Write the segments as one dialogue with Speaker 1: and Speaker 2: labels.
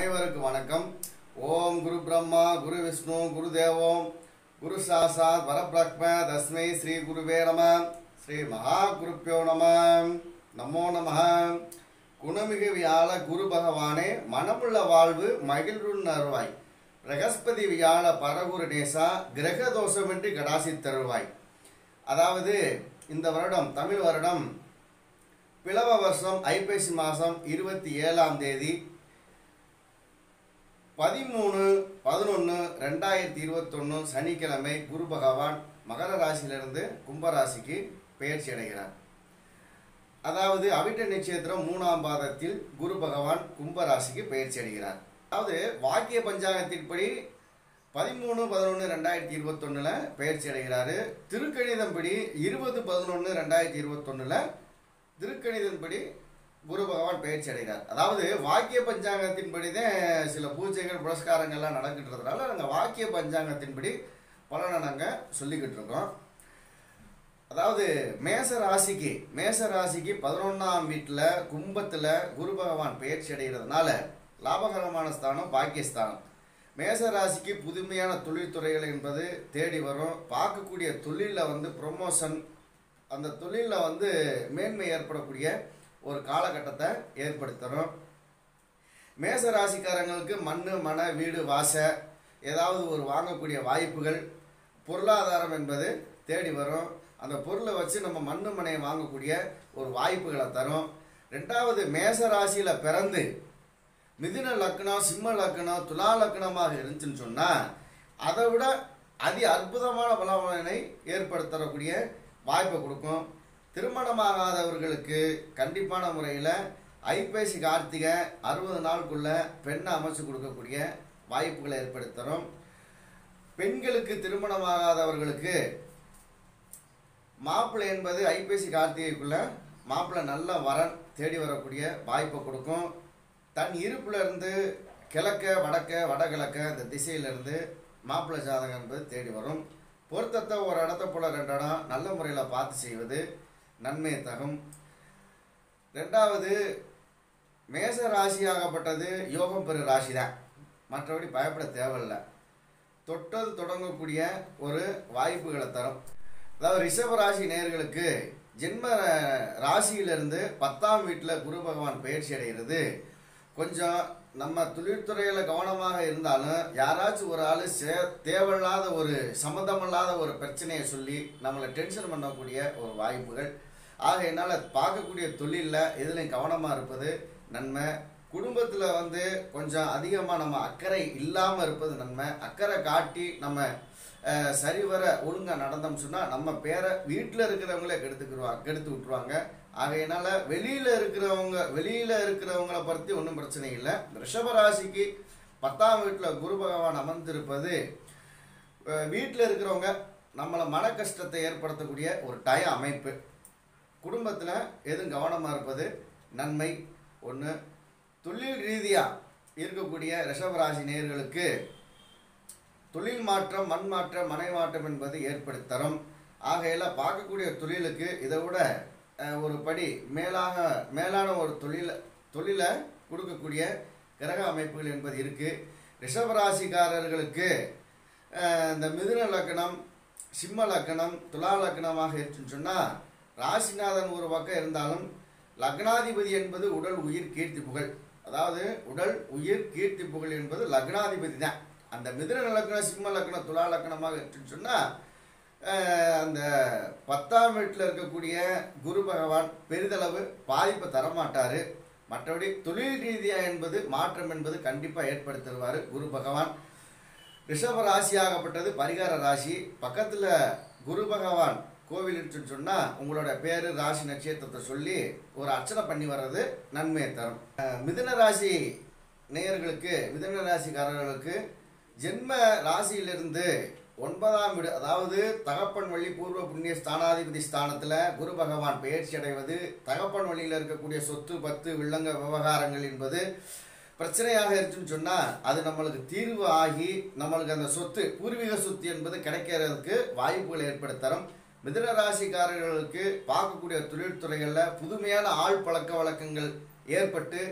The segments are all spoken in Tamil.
Speaker 1: அனைவருக்கும் வணக்கம் ஓம் குரு பிரம்மா குரு விஷ்ணு குரு தேவோம் குரு சாசாத் வரபிரக்ம தஸ்மை ஸ்ரீ குருவே நம ஸ்ரீ மகா குருப்பியோ நம நமோ நம குணமிகு வியாழ குரு பகவானே மனமுள்ள வாழ்வு மகிழ்வுன் அருவாய் பிரகஸ்பதி வியாழ பரகுரு நேசா கிரக தோஷமின்றி கடாசி தருவாய் அதாவது இந்த வருடம் தமிழ் வருடம் பிளவ வருஷம் ஐப்பசி மாதம் இருபத்தி ஏழாம் தேதி பதிமூணு பதினொன்று ரெண்டாயிரத்தி இருபத்தொன்று சனிக்கிழமை குரு பகவான் மகர ராசியிலிருந்து கும்பராசிக்கு பெயர்ச்சி அடைகிறார் அதாவது அவிட்ட நட்சத்திரம் மூணாம் பாதத்தில் குரு பகவான் கும்பராசிக்கு பெயர்ச்சி அடைகிறார் அதாவது வாக்கிய பஞ்சாங்கத்தின்படி பதிமூணு பதினொன்று ரெண்டாயிரத்தி இருபத்தொன்னுல பெயர்ச்சி அடைகிறாரு திருக்கணிதம்படி இருபது பதினொன்று ரெண்டாயிரத்தி இருபத்தொன்னுல திருக்கணிதன்படி குரு பகவான் பயிற்சி அடைகிறார் அதாவது வாக்கிய பஞ்சாங்கத்தின்படி தான் சில பூஜைகள் புரஸ்காரங்கள்லாம் நடக்கின்றதுனால நாங்கள் வாக்கிய பஞ்சாங்கத்தின்படி பலனை நாங்கள் சொல்லிக்கிட்டு இருக்கோம் அதாவது மேச ராசிக்கு மேச ராசிக்கு பதினொன்றாம் வீட்டில் கும்பத்தில் குரு பகவான் பயிற்சி அடைகிறதுனால லாபகரமான ஸ்தானம் பாக்கியஸ்தானம் மேச ராசிக்கு புதுமையான தொழில்துறைகள் என்பது தேடி வரும் பார்க்கக்கூடிய தொழிலில் வந்து ப்ரொமோஷன் அந்த தொழிலில் வந்து மேன்மை ஏற்படக்கூடிய ஒரு காலகட்டத்தை ஏற்படுத்தணும் மேச ராசிக்காரங்களுக்கு மண் மன வீடு வாச ஏதாவது ஒரு வாங்கக்கூடிய வாய்ப்புகள் பொருளாதாரம் என்பது தேடி வரும் அந்த பொருளை வச்சு நம்ம மண்ணு மனையை வாங்கக்கூடிய ஒரு வாய்ப்புகளை தரும் ரெண்டாவது மேச ராசியில் பிறந்து மிதுன லக்னம் சிம்ம லக்னம் துலா லக்னமாக இருந்துச்சுன்னு சொன்னால் அதை விட அதி அற்புதமான பலனை ஏற்படுத்தக்கூடிய வாய்ப்பை கொடுக்கும் திருமணமாகாதவர்களுக்கு கண்டிப்பான முறையில் ஐப்பசி கார்த்திகை அறுபது நாளுக்குள்ள பெண்ணை அமைச்சு கொடுக்கக்கூடிய வாய்ப்புகளை ஏற்படுத்தணும் பெண்களுக்கு திருமணமாகாதவர்களுக்கு மாப்பிள்ளை என்பது ஐப்பசி கார்த்திகைக்குள்ள மாப்பிள்ளை நல்ல வரன் தேடி வரக்கூடிய வாய்ப்பை கொடுக்கும் தன் இருப்புல இருந்து கிழக்க வடக்க வடகிழக்க இந்த திசையிலிருந்து மாப்பிள்ளை ஜாதகம் என்பது தேடி வரும் பொருத்தத்தை ஒரு இடத்த போல ரெண்டு இடம் நல்ல முறையில் பார்த்து செய்வது நன்மை தகும் ரெண்டாவது மேச ராசியாகப்பட்டது யோகம் பெரு ராசி தான் மற்றபடி பயப்பட தேவையில்லை தொட்டது தொடங்கக்கூடிய ஒரு வாய்ப்புகளை தரும் அதாவது ரிஷப ராசி நேர்களுக்கு ஜென்ம ராசியிலிருந்து பத்தாம் வீட்டில் குரு பகவான் பயிற்சி அடைகிறது கொஞ்சம் நம்ம தொழில்துறையில் கவனமாக இருந்தாலும் யாராச்சும் ஒரு ஆள் சே தேவையில்லாத ஒரு சம்மந்தமில்லாத ஒரு பிரச்சனையை சொல்லி நம்மளை டென்ஷன் பண்ணக்கூடிய ஒரு வாய்ப்புகள் ஆக என்னால் பார்க்கக்கூடிய தொழிலில் எதுலையும் கவனமாக இருப்பது நன்மை குடும்பத்தில் வந்து கொஞ்சம் அதிகமாக நம்ம அக்கறை இல்லாமல் இருப்பது நன்மை அக்கறை காட்டி நம்ம அஹ், சரிவர ஒழுங்காக நடந்தோம் சொன்னால் நம்ம பேரை வீட்டில் இருக்கிறவங்களே கெடுத்துக்கிடுவாங்க கெடுத்து விட்டுருவாங்க ஆகையினால வெளியில் இருக்கிறவங்க வெளியில் இருக்கிறவங்கள பற்றி ஒன்றும் பிரச்சனை இல்லை ரிஷபராசிக்கு பத்தாம் வீட்டில் குரு பகவான் அமர்ந்திருப்பது வீட்டில் இருக்கிறவங்க நம்மளை மன கஷ்டத்தை ஏற்படுத்தக்கூடிய ஒரு டய அமைப்பு குடும்பத்தில் எதுவும் கவனமாக இருப்பது நன்மை ஒன்று தொழில் ரீதியாக இருக்கக்கூடிய ரிஷபராசி நேயர்களுக்கு தொழில் மாற்றம் மண் மாற்றம் மனை மாற்றம் என்பது ஏற்படுத்தரும் ஆகையில் பார்க்கக்கூடிய தொழிலுக்கு இதை விட அஹ், ஒரு படி மேலாக மேலான ஒரு தொழில் தொழிலை கொடுக்கக்கூடிய கிரக அமைப்புகள் என்பது இருக்குது ரிஷபராசிக்காரர்களுக்கு அஹ், இந்த மிதுன லக்கணம் சிம்ம லக்கணம் துலா லக்கணமாக இருக்குன்னு சொன்னால் ராசிநாதன் ஒரு பக்கம் இருந்தாலும் லக்னாதிபதி என்பது உடல் உயிர் கீர்த்தி புகழ் அதாவது உடல் உயிர் கீர்த்தி புகழ் என்பது லக்னாதிபதி தான் அந்த மிதுன லக்னம் சிம்ம லக்னம் துலா லக்னமாக இருக்குன்னு சொன்னால் அந்த பத்தாம் வீட்டில் இருக்கக்கூடிய குரு பகவான் பெரிதளவு பாதிப்பை தரமாட்டார் மற்றபடி தொழில் ரீதியாக என்பது மாற்றம் என்பது கண்டிப்பாக ஏற்படுத்தி தருவார் குரு பகவான் ரிஷப ராசியாகப்பட்டது பரிகார ராசி பக்கத்தில் குரு பகவான் கோவில் சொன்னால் உங்களோட பேர் ராசி நட்சத்திரத்தை சொல்லி ஒரு அர்ச்சனை பண்ணி வர்றது நன்மையை தரும் அஹ், மிதுன ராசி நேயர்களுக்கு மிதுன ராசிக்காரர்களுக்கு ஜென்ம ராசியிலிருந்து ஒன்பதாம் வீடு அதாவது தகப்பன் வழி பூர்வ புண்ணிய ஸ்தானாதிபதி ஸ்தானத்தில் குரு பகவான் பெயர்ச்சி அடைவது தகப்பன் வழியில் இருக்கக்கூடிய சொத்து பத்து வில்லங்க விவகாரங்கள் என்பது பிரச்சனையாக இருக்குன்னு சொன்னால் அது நம்மளுக்கு தீர்வு ஆகி நம்மளுக்கு அந்த சொத்து பூர்வீக சொத்து என்பது கிடைக்கிறதுக்கு வாய்ப்புகளை ஏற்படுத்தரும் மிதுன ராசிக்காரர்களுக்கு பார்க்கக்கூடிய தொழில்துறைகளில் புதுமையான ஆள் பழக்க வழக்கங்கள் ஏற்பட்டு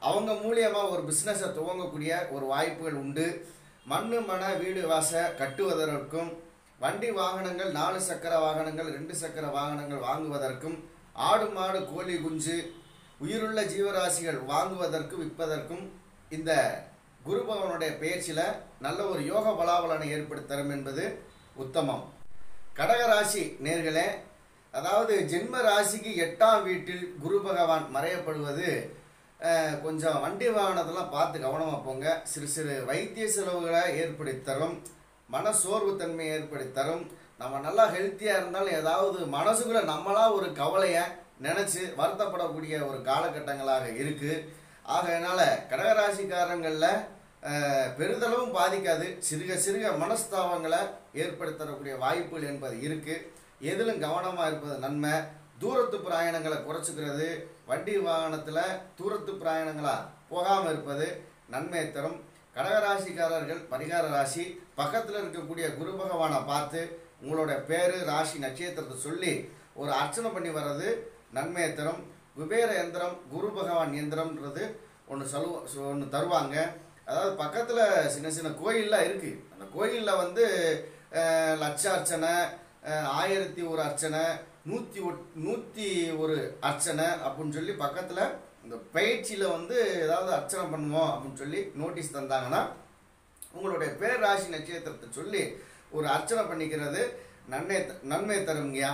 Speaker 1: அவங்க மூலியமாக ஒரு பிஸ்னஸை துவங்கக்கூடிய ஒரு வாய்ப்புகள் உண்டு மண்ணு மன வீடு வாச கட்டுவதற்கும் வண்டி வாகனங்கள் நாலு சக்கர வாகனங்கள் ரெண்டு சக்கர வாகனங்கள் வாங்குவதற்கும் ஆடு மாடு கோழி குஞ்சு உயிருள்ள ஜீவராசிகள் வாங்குவதற்கும் விற்பதற்கும் இந்த குரு பகவானுடைய பெயர்ச்சியில் நல்ல ஒரு யோக பலாபலனை ஏற்படுத்தி தரும் என்பது உத்தமம் கடகராசி நேர்களே அதாவது ஜென்ம ராசிக்கு எட்டாம் வீட்டில் குரு பகவான் மறையப்படுவது அஹ், கொஞ்சம் வண்டி வாகனத்தெல்லாம் பார்த்து கவனமாக போங்க சிறு சிறு வைத்திய செலவுகளை ஏற்படுத்தி தரும் மன சோர்வுத்தன்மையை ஏற்படுத்தி தரும் நம்ம நல்லா ஹெல்த்தியாக இருந்தாலும் ஏதாவது மனசுக்குள்ள நம்மளா ஒரு கவலையை நினச்சி வருத்தப்படக்கூடிய ஒரு காலகட்டங்களாக இருக்குது ஆகையினால கடகராசிக்காரங்களில் அஹ், பெரிதளவும் பாதிக்காது சிறுக சிறுக மனஸ்தாபங்களை ஏற்படுத்தக்கூடிய வாய்ப்புகள் என்பது இருக்குது எதிலும் கவனமாக இருப்பது நன்மை தூரத்து பிரயாணங்களை குறைச்சிக்கிறது வண்டி வாகனத்தில் தூரத்து பிரயாணங்களாக போகாமல் இருப்பது நன்மையை தரும் கடகராசிக்காரர்கள் பரிகார ராசி பக்கத்தில் இருக்கக்கூடிய குரு பகவானை பார்த்து உங்களோட பேர் ராசி நட்சத்திரத்தை சொல்லி ஒரு அர்ச்சனை பண்ணி வர்றது நன்மையை தரும் குபேர யந்திரம் குரு பகவான் யந்திரம்ன்றது ஒன்று சொல்லுவ ஒன்று தருவாங்க அதாவது பக்கத்தில் சின்ன சின்ன கோயில்லாம் இருக்குது அந்த கோயிலில் வந்து அஹ், லட்ச அர்ச்சனை அஹ், ஆயிரத்தி ஒரு அர்ச்சனை நூற்றி நூற்றி ஒரு அர்ச்சனை அப்படின்னு சொல்லி பக்கத்தில் இந்த பயிற்சியில் வந்து ஏதாவது அர்ச்சனை பண்ணுவோம் அப்படின்னு சொல்லி நோட்டீஸ் தந்தாங்கன்னா உங்களுடைய பேர் ராசி நட்சத்திரத்தை சொல்லி ஒரு அர்ச்சனை பண்ணிக்கிறது நன்மை நன்மை தருங்கய்யா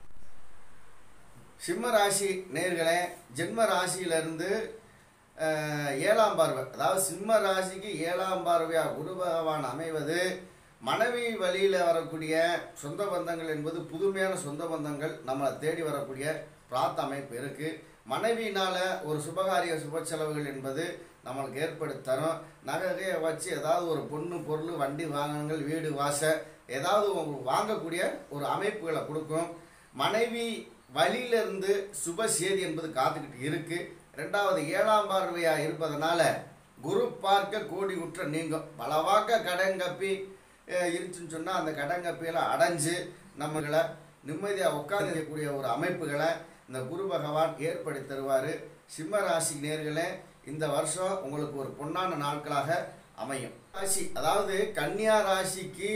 Speaker 1: சிம்ம ராசி நேர்களே ஜென்ம ராசியிலிருந்து அஹ், ஏழாம் பார்வை அதாவது சிம்ம ராசிக்கு ஏழாம் பார்வையா குரு பகவான் அமைவது மனைவி வழியில் வரக்கூடிய சொந்த பந்தங்கள் என்பது புதுமையான சொந்த பந்தங்கள் நம்மளை தேடி வரக்கூடிய பிரார்த்த அமைப்பு இருக்கு மனைவியினால ஒரு சுபகாரிய சுப செலவுகள் என்பது நம்மளுக்கு ஏற்படுத்தி தரும் நகையை வச்சு ஏதாவது ஒரு பொண்ணு பொருள் வண்டி வாகனங்கள் வீடு வாச ஏதாவது ஒரு வாங்கக்கூடிய ஒரு அமைப்புகளை கொடுக்கும் மனைவி வழியிலிருந்து சுப சேதி என்பது காத்துக்கிட்டு இருக்கு ரெண்டாவது ஏழாம் பார்வையா இருப்பதனால குரு பார்க்க கோடி குற்ற நீங்கும் பலவாக்க கடன் கப்பி அஹ், இருந்துச்சுன்னு சொன்னால் அந்த கடன் கப்பியெல்லாம் அடைஞ்சு நம்மளை நிம்மதியாக உட்காந்துக்கூடிய ஒரு அமைப்புகளை இந்த குரு பகவான் ஏற்படுத்தி தருவார் சிம்ம ராசி நேர்களே இந்த வருஷம் உங்களுக்கு ஒரு பொன்னான நாட்களாக அமையும் ராசி அதாவது கன்னியா ராசிக்கு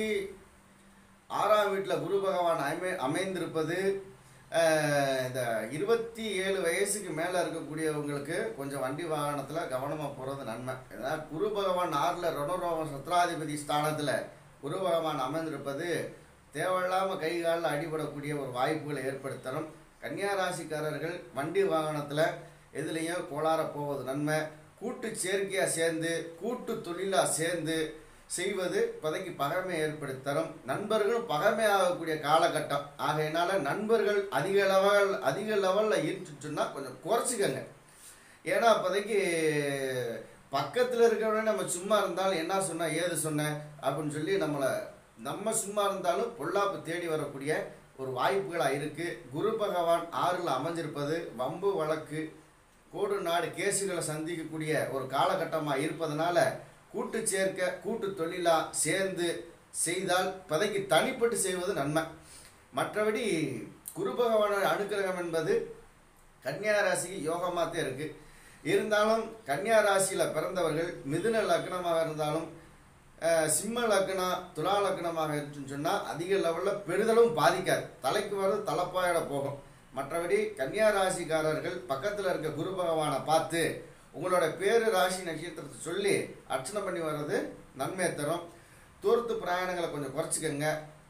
Speaker 1: ஆறாம் வீட்டில் குரு பகவான் அமை அமைந்திருப்பது அஹ், இந்த இருபத்தி ஏழு வயசுக்கு மேலே இருக்கக்கூடியவங்களுக்கு கொஞ்சம் வண்டி வாகனத்தில் கவனமாக போகிறது நன்மை ஏன்னா குரு பகவான் ஆறில் ரணரோக சத்ராதிபதி ஸ்தானத்தில் குரு பகவான் அமைந்திருப்பது தேவையில்லாமல் கை காலில் அடிபடக்கூடிய ஒரு வாய்ப்புகளை ஏற்படுத்தணும் கன்னியா ராசிக்காரர்கள் வண்டி வாகனத்தில் எதுலேயும் கோளாற போவது நன்மை கூட்டு சேர்க்கையாக சேர்ந்து கூட்டு தொழிலாக சேர்ந்து செய்வது இப்போதைக்கு பகைமை ஏற்படுத்தி தரும் நண்பர்களும் பகைமை ஆகக்கூடிய காலகட்டம் ஆகையினால நண்பர்கள் அதிக லெவல் அதிக லெவலில் இருந்துச்சுன்னா கொஞ்சம் குறைச்சிக்கங்க ஏன்னா இப்போதைக்கு பக்கத்தில் இருக்கிறவனே நம்ம சும்மா இருந்தாலும் என்ன சொன்ன ஏது சொன்ன அப்படின்னு சொல்லி நம்மளை நம்ம சும்மா இருந்தாலும் பொல்லாப்பு தேடி வரக்கூடிய ஒரு வாய்ப்புகளாக இருக்குது குரு பகவான் ஆறில் அமைஞ்சிருப்பது வம்பு வழக்கு கோடு நாடு கேசுகளை சந்திக்கக்கூடிய ஒரு காலகட்டமாக இருப்பதனால கூட்டு சேர்க்க கூட்டு தொழிலாக சேர்ந்து செய்தால் இப்போதைக்கு தனிப்பட்டு செய்வது நன்மை மற்றபடி குரு பகவானோட அனுக்கிரகம் என்பது கன்னியா ராசிக்கு யோகமாக தான் இருக்கு இருந்தாலும் கன்னியா ராசியில் பிறந்தவர்கள் மிதுன லக்னமாக இருந்தாலும் அஹ், சிம்ம லக்னம் துலா லக்னமாக இருந்துச்சுன்னு சொன்னால் அதிக லெவலில் பெரிதளவும் பாதிக்காது தலைக்கு வர்றது தலைப்பாயிட போகும் மற்றபடி கன்னியா ராசிக்காரர்கள் பக்கத்தில் இருக்க குரு பகவானை பார்த்து உங்களோட பேரு ராசி நட்சத்திரத்தை சொல்லி அர்ச்சனை பண்ணி வர்றது நன்மையை தரும் தூரத்து பிரயாணங்களை கொஞ்சம் குறைச்சிக்கங்க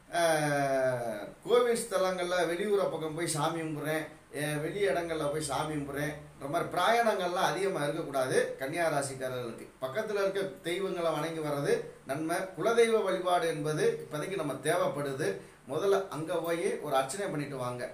Speaker 1: அஹ், கோவில் ஸ்தலங்களில் வெளியூரை பக்கம் போய் சாமி கும்பிட்றேன் வெளி இடங்களில் போய் சாமி கும்பிட்றேன் இந்த மாதிரி பிரயாணங்கள்லாம் அதிகமாக இருக்கக்கூடாது கன்னியா ராசிக்காரர்களுக்கு பக்கத்தில் இருக்க தெய்வங்களை வணங்கி வர்றது நன்மை குலதெய்வ வழிபாடு என்பது இப்போதைக்கு நம்ம தேவைப்படுது முதல்ல அங்கே போய் ஒரு அர்ச்சனை பண்ணிட்டு வாங்க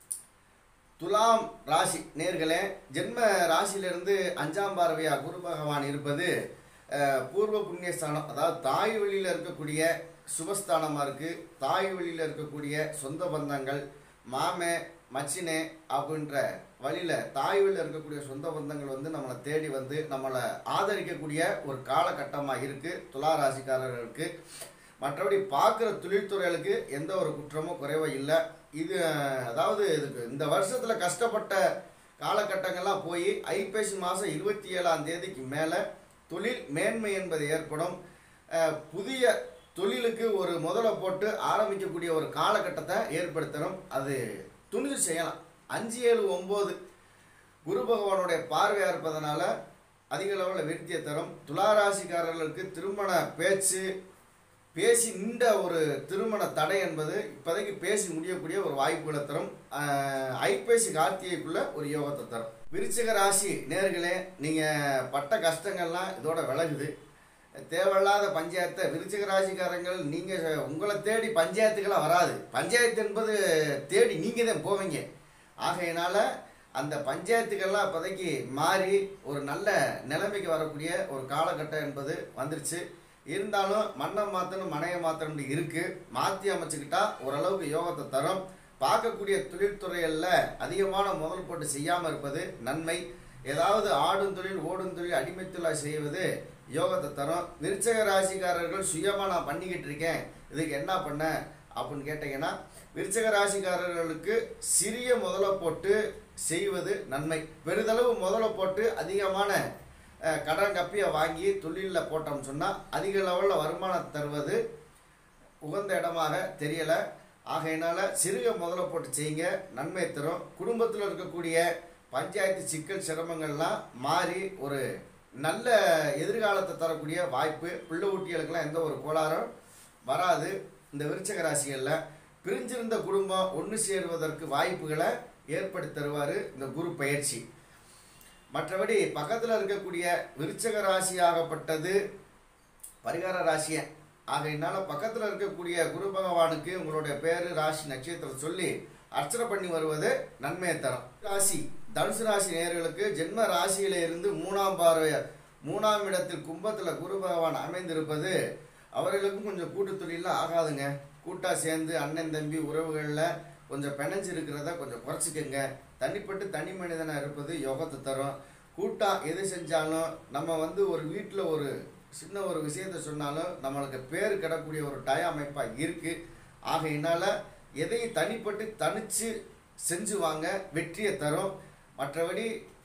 Speaker 1: துலாம் ராசி நேர்களே ஜென்ம ராசியிலிருந்து அஞ்சாம் பார்வையா குரு பகவான் இருப்பது அஹ், பூர்வ புண்ணியஸ்தானம் அதாவது தாய் வழியில் இருக்கக்கூடிய சுபஸ்தானமாக இருக்குது தாய் வழியில் இருக்கக்கூடிய சொந்த பந்தங்கள் மாமே மச்சினே அப்படின்ற வழியில் தாய் வழியில் இருக்கக்கூடிய சொந்த பந்தங்கள் வந்து நம்மளை தேடி வந்து நம்மளை ஆதரிக்கக்கூடிய ஒரு காலகட்டமாக இருக்குது துலா ராசிக்காரர்களுக்கு மற்றபடி பார்க்குற தொழில்துறைகளுக்கு எந்த ஒரு குற்றமும் குறைவோ இல்லை இது அஹ், அதாவது இதுக்கு இந்த வருஷத்தில் கஷ்டப்பட்ட காலகட்டங்கள்லாம் போய் ஐப்பசி மாதம் இருபத்தி ஏழாம் தேதிக்கு மேலே தொழில் மேன்மை என்பது ஏற்படும் அஹ், புதிய தொழிலுக்கு ஒரு முதலை போட்டு ஆரம்பிக்கக்கூடிய ஒரு காலகட்டத்தை ஏற்படுத்தணும் அது துணிஞ்சு செய்யலாம் அஞ்சு ஏழு ஒம்பது குரு பகவானுடைய பார்வையாக இருப்பதனால அதிக அளவில் விருத்தியை தரும் துளாராசிக்காரர்களுக்கு திருமண பேச்சு பேசி நின்ற ஒரு திருமண தடை என்பது இப்போதைக்கு பேசி முடியக்கூடிய ஒரு வாய்ப்புகளை தரும் ஆஹ், ஐப்பசி கார்த்திகைக்குள்ள ஒரு யோகத்தை தரும் விருச்சிக ராசி நேர்களே நீங்கள் பட்ட கஷ்டங்கள்லாம் இதோட விலகுது தேவையில்லாத பஞ்சாயத்தை விருச்சிக ராசிக்காரங்கள் நீங்கள் உங்களை தேடி பஞ்சாயத்துக்கெல்லாம் வராது பஞ்சாயத்து என்பது தேடி நீங்கள் தான் போவீங்க ஆகையினால அந்த பஞ்சாயத்துக்கெல்லாம் இப்போதைக்கு மாறி ஒரு நல்ல நிலைமைக்கு வரக்கூடிய ஒரு காலகட்டம் என்பது வந்துருச்சு இருந்தாலும் மண்ணை மாற்றணும் மனையை மாற்றணும் இருக்கு மாற்றி அமைச்சுக்கிட்டா ஓரளவுக்கு யோகத்தை தரும் பார்க்கக்கூடிய தொழில்துறைகளில் அதிகமான முதல் போட்டு செய்யாமல் இருப்பது நன்மை ஏதாவது ஆடும் தொழில் ஓடும் தொழில் அடிமைத்தொழில் செய்வது யோகத்தை தரும் விருச்சக ராசிக்காரர்கள் சுயமாக நான் பண்ணிக்கிட்டு இருக்கேன் இதுக்கு என்ன பண்ண அப்படின்னு கேட்டிங்கன்னா விருச்சக ராசிக்காரர்களுக்கு சிறிய முதலை போட்டு செய்வது நன்மை பெரிதளவு முதலை போட்டு அதிகமான அஹ், கடன் கப்பியை வாங்கி தொழிலில் போட்டோம்னு சொன்னால் அதிக லெவலில் வருமானம் தருவது உகந்த இடமாக தெரியலை ஆகையினால சிறுக முதல்ல போட்டு செய்யுங்க நன்மை தரும் குடும்பத்தில் இருக்கக்கூடிய பஞ்சாயத்து சிக்கல் சிரமங்கள்லாம் மாறி ஒரு நல்ல எதிர்காலத்தை தரக்கூடிய வாய்ப்பு பிள்ளை ஊட்டிகளுக்கெல்லாம் எந்த ஒரு கோளாறும் வராது இந்த விருச்சக ராசிகளில் பிரிஞ்சிருந்த குடும்பம் ஒன்று சேருவதற்கு வாய்ப்புகளை ஏற்படுத்தி தருவார் இந்த குரு பயிற்சி மற்றபடி பக்கத்தில் இருக்கக்கூடிய விருச்சக ராசியாகப்பட்டது பரிகார ராசியை ஆகையினால பக்கத்தில் இருக்கக்கூடிய குரு பகவானுக்கு உங்களுடைய பேர் ராசி நட்சத்திரம் சொல்லி அர்ச்சனை பண்ணி வருவது நன்மையை தரும் ராசி தனுசு ராசி நேயர்களுக்கு ஜென்ம ராசியில இருந்து மூணாம் பார்வை மூணாம் இடத்தில் கும்பத்தில் குரு பகவான் அமைந்திருப்பது அவர்களுக்கும் கொஞ்சம் கூட்டு தொழிலாம் ஆகாதுங்க கூட்டா சேர்ந்து அண்ணன் தம்பி உறவுகளில் கொஞ்சம் பிணைஞ்சு இருக்கிறத கொஞ்சம் குறைச்சிக்கங்க தனிப்பட்டு தனி மனிதனாக இருப்பது யோகத்தை தரும் கூட்டா எது செஞ்சாலும் நம்ம வந்து ஒரு வீட்டில் ஒரு சின்ன ஒரு விஷயத்த சொன்னாலும் நம்மளுக்கு பேர் கிடக்கூடிய ஒரு டய அமைப்பாக இருக்குது ஆகையினால எதையும் தனிப்பட்டு தனிச்சு செஞ்சு வாங்க வெற்றியை தரும் மற்றபடி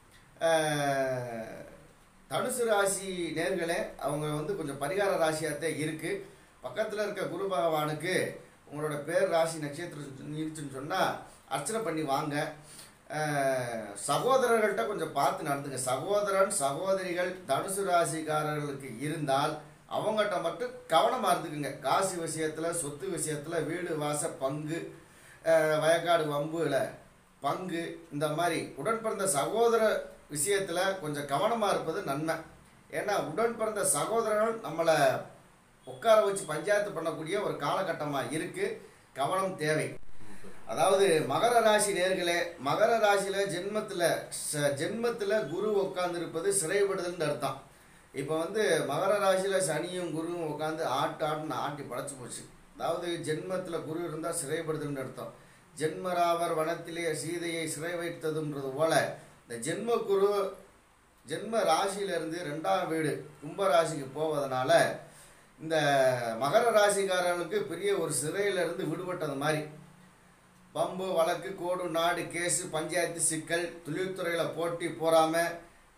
Speaker 1: ஆஹ், தனுசு ராசி நேர்களே அவங்க வந்து கொஞ்சம் பரிகார ராசியாகத்தான் இருக்குது பக்கத்தில் இருக்க குரு பகவானுக்கு உங்களோட பேர் ராசி நட்சத்திரம் இருந்துச்சுன்னு சொன்னால் அர்ச்சனை பண்ணி வாங்க அஹ், சகோதரர்கள்ட்ட கொஞ்சம் பார்த்து நடந்துங்க சகோதரன் சகோதரிகள் தனுசு ராசிக்காரர்களுக்கு இருந்தால் அவங்ககிட்ட மட்டும் கவனமாக இருந்துக்குங்க காசு விஷயத்தில் சொத்து விஷயத்தில் வீடு வாச பங்கு அஹ், வயக்காடு வம்புல பங்கு இந்த மாதிரி உடன் பிறந்த சகோதர விஷயத்தில் கொஞ்சம் கவனமாக இருப்பது நன்மை ஏன்னா உடன் பிறந்த சகோதரர்கள் நம்மளை உட்கார வச்சு பஞ்சாயத்து பண்ணக்கூடிய ஒரு காலகட்டமாக இருக்கு கவனம் தேவை அதாவது மகர ராசி நேர்களே மகர ராசியில ஜென்மத்துல ச- ஜென்மத்துல குரு உட்கார்ந்து இருப்பது சிறைப்படுதல்னு அர்த்தம் இப்போ வந்து மகர ராசியில சனியும் குருவும் உட்காந்து ஆட்டு ஆட்டுன்னு ஆட்டி படைச்சு போச்சு அதாவது ஜென்மத்துல குரு இருந்தால் சிறைப்படுதல்னு அர்த்தம் ஜென்மராவர் வனத்திலே சீதையை சிறை வைத்ததுன்றது போல இந்த ஜென்ம குரு ஜென்ம ராசியிலிருந்து ரெண்டாம் வீடு கும்ப ராசிக்கு போவதனால இந்த மகர ராசிக்காரர்களுக்கு பெரிய ஒரு சிறையிலிருந்து விடுபட்டது மாதிரி பம்பு வழக்கு கோடு நாடு கேஸு பஞ்சாயத்து சிக்கல் தொழில்துறையில் போட்டி போறாமல்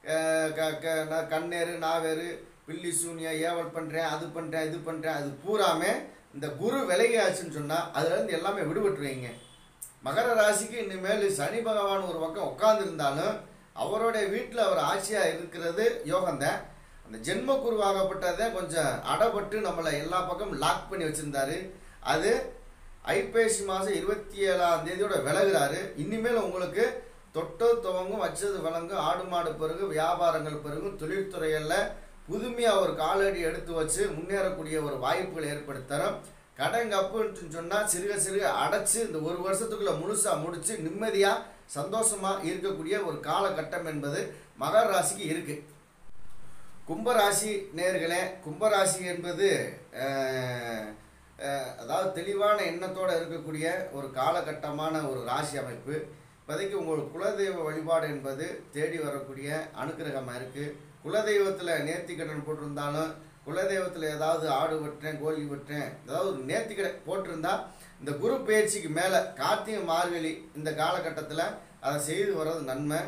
Speaker 1: கண்ணேறு நாவேறு பில்லி சூனியா ஏவல் பண்ணுறேன் அது பண்ணுறேன் இது பண்ணுறேன் அது பூராமே இந்த குரு விலகியாச்சுன்னு சொன்னால் அதுலேருந்து எல்லாமே விடுபட்டுருவீங்க மகர ராசிக்கு இனிமேல் சனி பகவான் ஒரு பக்கம் உட்கார்ந்திருந்தாலும் அவருடைய வீட்டில் அவர் ஆட்சியாக இருக்கிறது யோகம்தான் அந்த ஜென்ம குருவாகப்பட்டதை கொஞ்சம் அடப்பட்டு நம்மளை எல்லா பக்கமும் லாக் பண்ணி வச்சிருந்தாரு அது ஐப்பசி மாதம் இருபத்தி ஏழாம் தேதியோட விலகுறாரு இனிமேல் உங்களுக்கு தொட்டு துவங்கும் வச்சது விளங்கும் ஆடு மாடு பிறகு வியாபாரங்கள் பிறகும் தொழில்துறைகளில் புதுமையாக ஒரு காலடி எடுத்து வச்சு முன்னேறக்கூடிய ஒரு வாய்ப்புகளை ஏற்படுத்தரும் கடன் கப்புன்னு சொன்னால் சிறுக சிறுக அடைச்சு இந்த ஒரு வருஷத்துக்குள்ள முழுசாக முடிச்சு நிம்மதியாக சந்தோஷமாக இருக்கக்கூடிய ஒரு காலகட்டம் என்பது மகர ராசிக்கு இருக்குது கும்பராசி நேர்களே கும்பராசி என்பது அஹ், அஹ், அதாவது தெளிவான எண்ணத்தோட இருக்கக்கூடிய ஒரு காலகட்டமான ஒரு ராசி அமைப்பு இப்போதைக்கு உங்கள் குலதெய்வ வழிபாடு என்பது தேடி வரக்கூடிய அனுக்கிரகமாக இருக்குது குலதெய்வத்தில் நேர்த்திக்கடன் போட்டிருந்தாலும் குலதெய்வத்தில் ஏதாவது ஆடு வெட்டுறேன் கோழி வெட்டுறேன் ஏதாவது ஒரு நேர்த்திக்கடை போட்டிருந்தா இந்த குரு பயிற்சிக்கு மேலே கார்த்திகை மார்கழி இந்த காலகட்டத்தில் அதை செய்து வர்றது நன்மை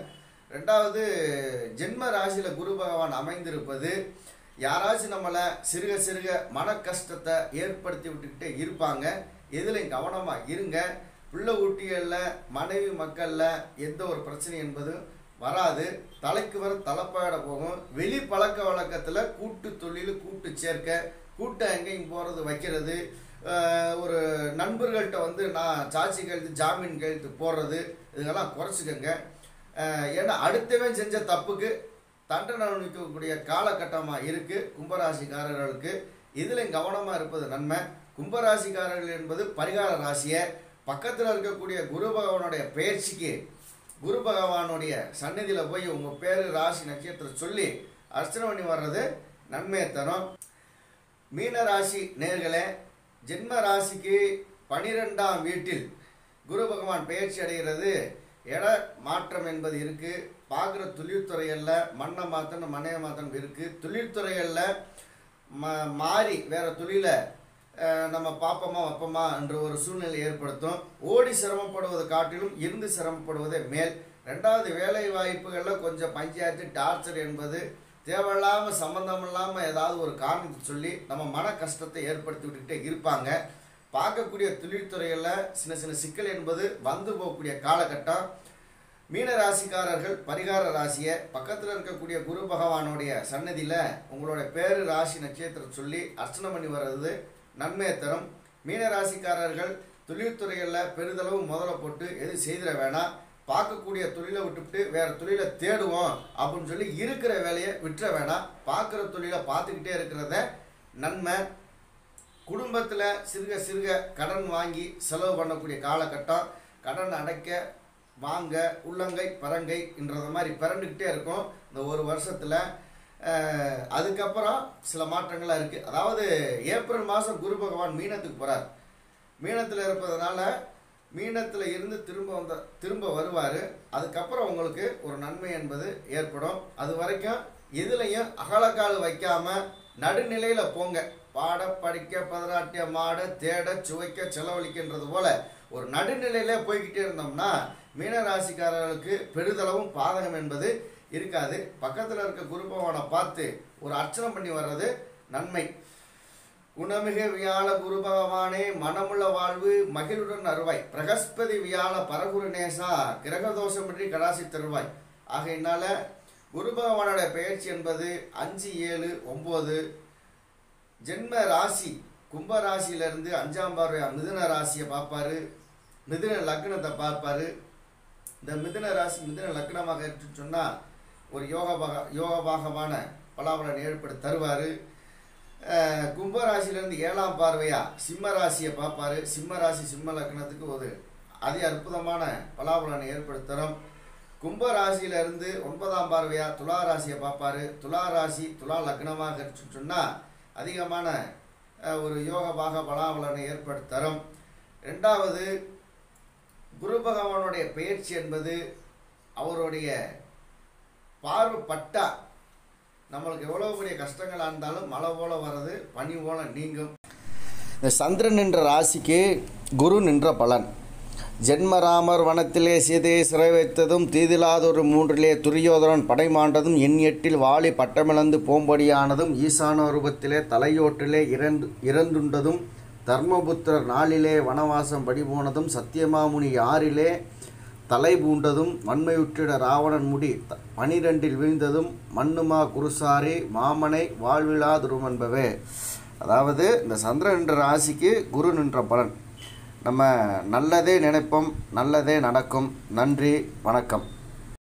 Speaker 1: ரெண்டாவது ஜென்ம ராசியில் குரு பகவான் அமைந்திருப்பது யாராச்சும் நம்மளை சிறுக சிறுக மன கஷ்டத்தை ஏற்படுத்தி விட்டுக்கிட்டே இருப்பாங்க எதுலையும் கவனமாக இருங்க பிள்ளை ஊட்டிகளில் மனைவி மக்களில் எந்த ஒரு பிரச்சனை என்பதும் வராது தலைக்கு வர தலைப்பாட போகும் வெளி பழக்க வழக்கத்தில் கூட்டு தொழில் கூட்டு சேர்க்க கூட்டம் எங்கேயும் போகிறது வைக்கிறது ஆஹ் ஒரு நண்பர்கள்ட்ட வந்து நான் சாட்சி கழுத்து ஜாமீன் கழுத்து போடுறது இதெல்லாம் குறைச்சிக்கோங்க ஆஹ் ஏன்னா அடுத்தவன் செஞ்ச தப்புக்கு தண்டனை அனுபவிக்கக்கூடிய காலகட்டமாக இருக்குது கும்பராசிக்காரர்களுக்கு இதில் கவனமாக இருப்பது நன்மை கும்பராசிக்காரர்கள் என்பது பரிகார ராசியை பக்கத்தில் இருக்கக்கூடிய குரு பகவானுடைய பயிற்சிக்கு குரு பகவானுடைய சந்நிதியில் போய் உங்கள் பேர் ராசி நட்சத்திரம் சொல்லி அர்ச்சனை பண்ணி வர்றது நன்மையை தரும் மீன ராசி நேர்களே ஜென்ம ராசிக்கு பனிரெண்டாம் வீட்டில் குரு பகவான் பயிற்சி அடைகிறது இட மாற்றம் என்பது இருக்கு பார்க்குற தொழில்துறைகளில் மண்ணை மாற்றணும் மனையை மாற்றணும் இருக்கு தொழில்துறைகளில் ம மாறி வேற தொழிலை அஹ், நம்ம பார்ப்போமா வைப்போமா என்ற ஒரு சூழ்நிலை ஏற்படுத்தும் ஓடி சிரமப்படுவதை காட்டிலும் இருந்து சிரமப்படுவதே மேல் ரெண்டாவது வேலை வாய்ப்புகளில் கொஞ்சம் பஞ்சாயத்து டார்ச்சர் என்பது தேவையில்லாமல் சம்மந்தம் இல்லாமல் ஏதாவது ஒரு காரணத்தை சொல்லி நம்ம மன கஷ்டத்தை ஏற்படுத்தி விட்டுக்கிட்டே இருப்பாங்க பார்க்கக்கூடிய தொழில்துறைகளில் சின்ன சின்ன சிக்கல் என்பது வந்து போகக்கூடிய காலகட்டம் மீன ராசிக்காரர்கள் பரிகார ராசியை பக்கத்தில் இருக்கக்கூடிய குரு பகவானுடைய சன்னதியில் உங்களோட பேரு ராசி நட்சத்திரம் சொல்லி அர்ச்சனை பண்ணி வர்றது நன்மையை தரும் மீன ராசிக்காரர்கள் தொழில்துறைகளில் பெரிதளவு முதல்ல போட்டு எதுவும் செய்திட வேணாம் பார்க்கக்கூடிய தொழிலை விட்டுவிட்டு வேற தொழிலை தேடுவோம் அப்படின்னு சொல்லி இருக்கிற வேலையை விட்டுற வேணாம் பார்க்குற தொழிலை பார்த்துக்கிட்டே இருக்கிறத நன்மை குடும்பத்தில் சிறுக சிறுக கடன் வாங்கி செலவு பண்ணக்கூடிய காலகட்டம் கடன் அடைக்க வாங்க உள்ளங்கை பரங்கை என்றது மாதிரி பிறண்டுக்கிட்டே இருக்கும் இந்த ஒரு வருஷத்தில் அதுக்கப்புறம் சில மாற்றங்கள்லாம் இருக்குது அதாவது ஏப்ரல் மாதம் குரு பகவான் மீனத்துக்கு போகிறார் மீனத்தில் இருப்பதனால மீனத்தில் இருந்து திரும்ப வந்த திரும்ப வருவார் அதுக்கப்புறம் உங்களுக்கு ஒரு நன்மை என்பது ஏற்படும் அது வரைக்கும் எதுலையும் அகலக்கால் வைக்காம நடுநிலையில் போங்க பாட படிக்க பதராட்டிய மாட தேட சுவைக்க செலவழிக்கின்றது போல ஒரு நடுநிலையில போய்கிட்டே இருந்தோம்னா மீனராசிக்காரர்களுக்கு பெரிதளவும் பாதகம் என்பது இருக்காது பக்கத்தில் இருக்க குரு பகவானை பார்த்து ஒரு அர்ச்சனை பண்ணி வர்றது நன்மை குணமிகு வியாழ குரு பகவானே மனமுள்ள வாழ்வு மகிழுடன் அருவாய் பிரகஸ்பதி வியாழ பரகுரு நேசா கிரகதோஷமின்றி கடாசி தருவாய் ஆகையினால குரு பகவானோட பெயர்ச்சி என்பது அஞ்சு ஏழு ஒம்பது ஜென்ம ராசி கும்ப ராசியிலிருந்து அஞ்சாம் பார்வை மிதுன ராசியை பார்ப்பாரு மிதுன லக்னத்தை பார்ப்பாரு இந்த மிதுன ராசி மிதுன லக்னமாக இருக்குன்னு சொன்னால் ஒரு யோகபாக யோகபாகமான பலாபலன் ஏற்படுத்தி தருவார் கும்பராசிலேருந்து ஏழாம் பார்வையா சிம்ம ராசியை பார்ப்பாரு சிம்ம ராசி சிம்ம லக்னத்துக்கு ஒரு அதி அற்புதமான பலாபலனை ஏற்படுத்தி தரும் கும்ப ராசியிலிருந்து ஒன்பதாம் பார்வையா துலா ராசியை பார்ப்பாரு துலா ராசி துலா லக்னமாக இருக்குன்னு சொன்னால் அதிகமான அஹ், ஒரு யோகபாக பலாபலனை ஏற்படுத்தி தரும் ரெண்டாவது குரு பகவானுடைய பெயர்ச்சி என்பது அவருடைய பார்வை பட்டா நம்மளுக்கு எவ்வளோ பெரிய கஷ்டங்களாக இருந்தாலும் மழை போல வர்றது பனி போல நீங்கும் இந்த சந்திரன் என்ற ராசிக்கு குரு நின்ற பலன் ஜென்மராமர் வனத்திலே சீதையை சிறை வைத்ததும் தீதிலாதொரு மூன்றிலே துரியோதனன் படை மாண்டதும் எண் எட்டில் வாளி பட்டமிழந்து போம்படியானதும் ஈசான ரூபத்திலே தலையோட்டிலே இறந்து இறந்துண்டதும் தர்மபுத்திரர் நாளிலே வனவாசம் படிபோனதும் சத்தியமாமுனி ஆறிலே தலை பூண்டதும் வன்மையுற்றிட ராவணன் முடி த- பனிரெண்டில் வீழ்ந்ததும் மண்ணுமா குருசாரி மாமனை வாழ்விழாதுரும் என்பவே அதாவது இந்த சந்திரன் என்ற ராசிக்கு குரு நின்ற பலன் நம்ம நல்லதே நினைப்போம் நல்லதே நடக்கும் நன்றி வணக்கம்